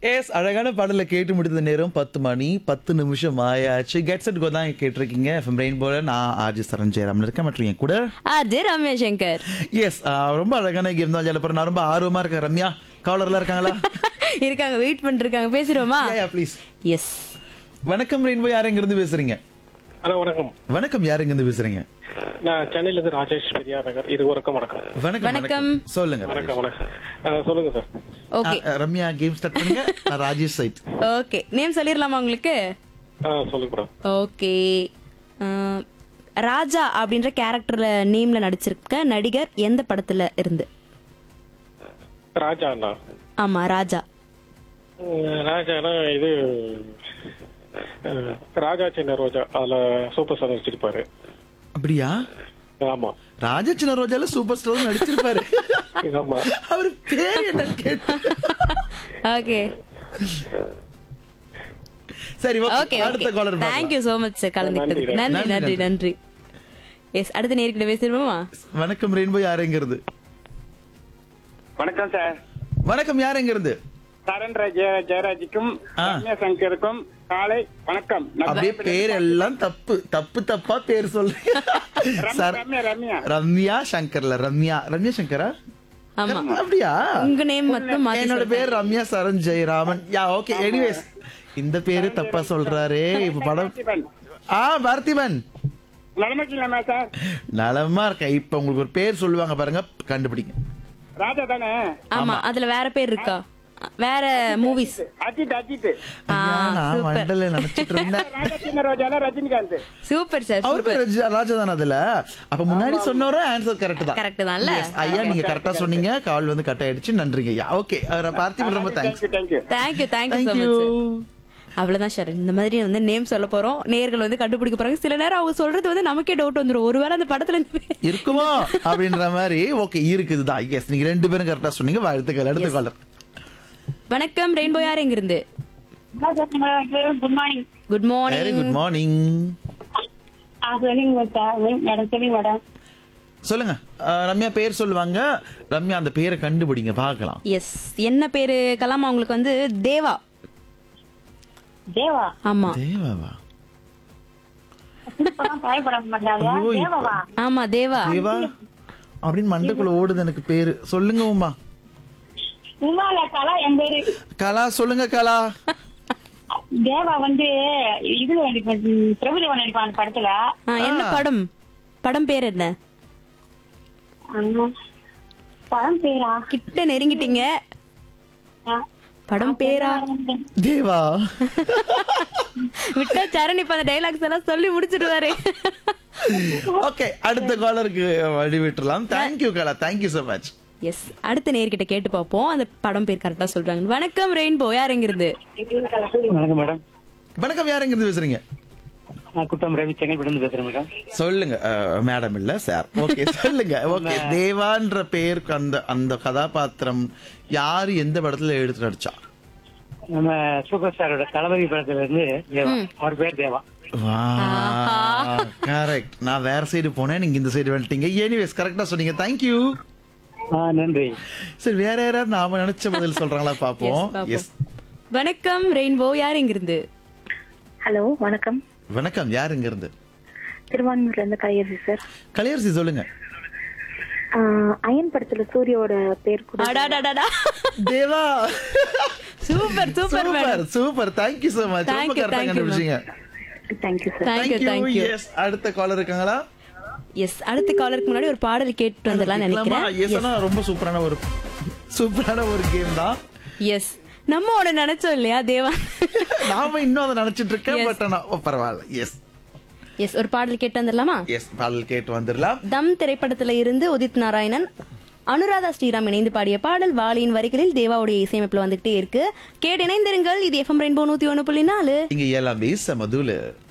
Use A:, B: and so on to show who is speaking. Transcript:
A: S அழகான பாடலை கேட்டு முடித்த நேரம் பத்து மணி பத்து நிமிஷம் ஆயாச்சு கெட் செட் தான் கேட்டிருக்கீங்க எஃப்எம் ரெயின்போல நான் ஆர்ஜி சரண் ஜெயராமன் இருக்கேன் மற்றும் என் கூட
B: அது ரம்யா சங்கர்
A: எஸ் ரொம்ப அழகான கேம் தான் ஜலப்பறம் நான் ரொம்ப ஆர்வமா இருக்கேன் ரம்யா காலர்லாம் இருக்காங்களா
B: இருக்காங்க வெயிட் பண்ணிருக்காங்க பேசிடுவோமா
A: ப்ளீஸ்
B: எஸ்
A: வணக்கம் ரெயின்போ யார் எங்க இருந்து பேசுறீங்க
C: ஹலோ வணக்கம்
A: வணக்கம் யார் எங்க இருந்து பேசுறீங்க
C: நான் சென்னையில இருந்து ராஜேஷ் பெரியார் நகர் இது வணக்கம் வணக்கம்
A: வணக்கம்
B: வணக்கம்.
A: சொல்லுங்க
C: வணக்கம் வணக்கம் ஆ, சொல்லுங்க சார்
B: ஓகே
A: ஆ, ரம்யா கேம் ஸ்டார்ட் பண்ணுங்க நான் ராஜேஷ் சைட்
B: ஓகே நேம் சொல்லிடலாமா உங்களுக்கு
C: ஆ சொல்லுங்க மேடம்
B: ஓகே ராஜா அப்படின்ற கேரக்டர்ல நேம்ல நடிச்சிருக்க நடிகர் எந்த படத்துல இருந்து
C: ராஜா அண்ணா
B: ஆமா ராஜா
C: உம், ராஜானா இது அஹ், ராஜா சின்ன ரோஜா அதுல சூப்பர் ஸ்டார் நடிச்சிருப்பாரு
A: அப்படியா
C: ஆமா
A: ராஜா சின்ன ரோஜால சூப்பர் ஸ்டார் நடிச்சிருப்பாரு
C: ஆமா
A: அவர் பேர் என்ன கேட்டு
B: ஓகே
A: சரி
B: ஓகே
A: ஓகே அடுத்த காலர்
B: தேங்க்யூ சோ மச் கலந்துக்கிட்டது நன்றி
A: நன்றி,
B: நன்றி நன்றி எஸ் அடுத்த நேர்கிட்ட பேசிடுவோமா
A: வணக்கம் ரெயின்போ யாருங்கிறது
D: வணக்கம் சார்
A: வணக்கம் யாருங்கிறது
D: சரண்ர ஜெய ஜெயராஜுக்கும்
A: ஆ.
D: ரம்யா சங்கருக்கும் காலை வணக்கம் நான்
A: அப்படியே பேர் எல்லாம் தப்பு தப்பு தப்பா பேர் சொல்றீங்க
D: ரம்யா,
A: சார்
D: ரம்யா ரம்யா
A: ரம்யா சங்கர்ல ரம்யா ரம்யா சங்கரா
B: ஆமா
A: அப்படியா
B: உங்க நேம் மட்டும் மாத்தி
A: என்னோட பேர் Ramya Saran Jayaraman yeah okay anyways இந்த பேரு தப்பா சொல்றாரே இப்ப படம்
D: பார்த்திபன்.
A: ஆ பார்த்திபன்
D: நலமக்கலாமா சார்
A: நலமா இருக்க இப்ப உங்களுக்கு ஒரு பேர் சொல்லுவாங்க பாருங்க கண்டுபிடிங்க
D: ராஜா தானே
B: ஆமா அதுல வேற பேர் இருக்கா வேற மூவிஸ்
D: அஜித் அஜித்
A: ஐயா, நான்
B: super.
A: மண்டல நினைச்சிட்டு இருந்தேன்
D: ராஜா சின்ன ரோஜால ரஜினிகாந்த்
B: சூப்பர் சார்
A: அவருக்கு ராஜா ராஜா தானே அதுல அப்ப முன்னாடி சொன்னவரும் ஆன்சர் கரெக்ட் தான்
B: கரெக்ட் தான்ல
A: Yes, ஐயா நீங்க கரெக்டா சொன்னீங்க கால் வந்து கட் ஆயிடுச்சு நன்றிங்க ஐயா ஓகே பார்த்திபன் ரொம்ப thanks
D: thank you thank you
B: thank you thank you so
A: thank you
B: much அவ்வளவுதான் சார் இந்த மாதிரி வந்து நேம் சொல்ல போறோம் நேர்கள் வந்து கண்டுபிடிக்க போறாங்க சில நேரம் அவங்க சொல்றது வந்து நமக்கே டவுட் வந்துரும் ஒருவேளை அந்த படத்துல இருந்து
A: இருக்குமோ அப்படின்ற மாதிரி ஓகே இருக்குது தான் எஸ் நீங்க ரெண்டு பேரும் கரெக்டா சொன்னீங்க வாழ்த்துக்கள் அடுத்த காலர்
B: வணக்கம் ரெயின்போ யார் எங்க இருந்து
E: good morning
B: good
A: very
B: morning
A: good morning
E: சொல்லுங்க சார் மேடம் சொல்லுங்க மேடம்
A: சொல்லுங்க அஹ், ரம்யா பேர் சொல்லுவாங்க ரம்யா அந்த பேரை கண்டுபிடிங்க பார்க்கலாம்
B: எஸ் என்ன பேரு கலாமா உங்களுக்கு வந்து தேவா
E: தேவா
B: ஆமா
A: தேவாவா
E: இப்பதான் பயப்பட மாட்டாங்க
A: ஐயோ, இப்ப-
E: தேவாவா
B: ஆமா தேவா
A: தேவா அப்படின்னு மண்டைக்குள்ள ஓடுது எனக்கு பேரு சொல்லுங்க உமா
E: உமால கலா என் பேரு
A: கலா சொல்லுங்க கலா
E: தேவா வந்து இதுல நடிப்பான் பிரபுதேவன் நடிப்பான் படத்துல
B: ஆ, என்ன படம் படம் பேர் என்ன
E: ஆமா. படம் பேரா
B: கிட்ட நெருங்கிட்டீங்க
E: ஆ.
B: படம் பேரா
A: தேவா
B: விட்டா சரண் இப்ப அந்த டைலாக்ஸ் எல்லாம் சொல்லி முடிச்சிடுவாரு
A: ஓகே அடுத்த காலருக்கு வழி விட்டுலாம் thank you Kala thank you so much
B: yes அடுத்த நேர்கிட்ட கேட்டு பார்ப்போம் அந்த படம் பேர் கரெக்டா சொல்றாங்க வணக்கம் ரெயின்போ யார் எங்க இருந்து
D: வணக்கம் மேடம்
A: வணக்கம் யார் எங்க இருந்து பேசுறீங்க
D: நான் குட்டம் ரவி செங்கல்பட்டு பேசுறேன் மேடம்
A: சொல்லுங்க மேடம் இல்ல சார் ஓகே சொல்லுங்க ஓகே தேவான்ற பேர் அந்த அந்த கதாபாத்திரம் யாரு எந்த படத்துல எடுத்து நடிச்சா
D: நம்ம சூப்பர் ஸ்டாரோட தளபதி படத்துல இருந்து தேவா அவர் பேர் தேவா
A: கரெக்ட் நான் வேற சைடு போனேன் நீங்க இந்த சைடு வந்துட்டீங்க எனிவேஸ் கரெக்டா சொன்னீங்க தேங்க்யூ
D: ஆ நன்றி
A: சரி வேற யாராவது நாம நினைச்ச பதில் சொல்றாங்களா பாப்போம்
B: Yes, பாப்போம்.
A: எஸ்
B: வணக்கம் ரெயின்போ யார் எங்க இருந்து
E: ஹலோ வணக்கம்
A: வணக்கம் யார் இங்க இருந்து
E: திருவான்மூர்ல இருந்து கையரசி சார்
A: கலையரசி சொல்லுங்க
E: அயன் படத்துல சூரியோட பேர் கூட
B: அடாடாடாடா
A: Deva
B: super super
A: super super thank you so much
B: Thank
A: ரொம்ப
B: you,
A: கரெக்டா
B: thank you,
A: கண்டுபிடிச்சீங்க
E: thank you sir
B: thank you thank you
A: yes அடுத்த காலர் இருக்காங்களா
B: எஸ் அடுத்த காலருக்கு முன்னாடி ஒரு பாடல் கேட்டு வந்துடலாம் நினைக்கிறேன்
A: எஸ் ஆனா ரொம்ப சூப்பரான ஒரு சூப்பரான ஒரு கேம் தான்
B: எஸ் நம்ம ஒண்ணு நினைச்சோம் இல்லையா தேவா
A: நாம இன்னும் அதை நினைச்சிட்டு இருக்கேன்
B: Yes.
A: பட் ஆனா ஓ, பரவாயில்ல எஸ்
B: எஸ் ஒரு பாடல் கேட்டு வந்துடலாமா
A: எஸ் பாடல் கேட்டு வந்துடலாம்
B: தம் திரைப்படத்துல இருந்து உதித் நாராயணன் அனுராதா ஸ்ரீராம் இணைந்து பாடிய பாடல் வாலியின் வரிகளில் தேவாவுடைய இசையமைப்புல வந்துகிட்டே இருக்கு கேட்டு இணைந்திருங்கள் இது எஃப்எம் ரெயின்போ நூத்தி ஒண்ணு புள்ளி நாலு
A: இங்க எல்லாமே சமதுல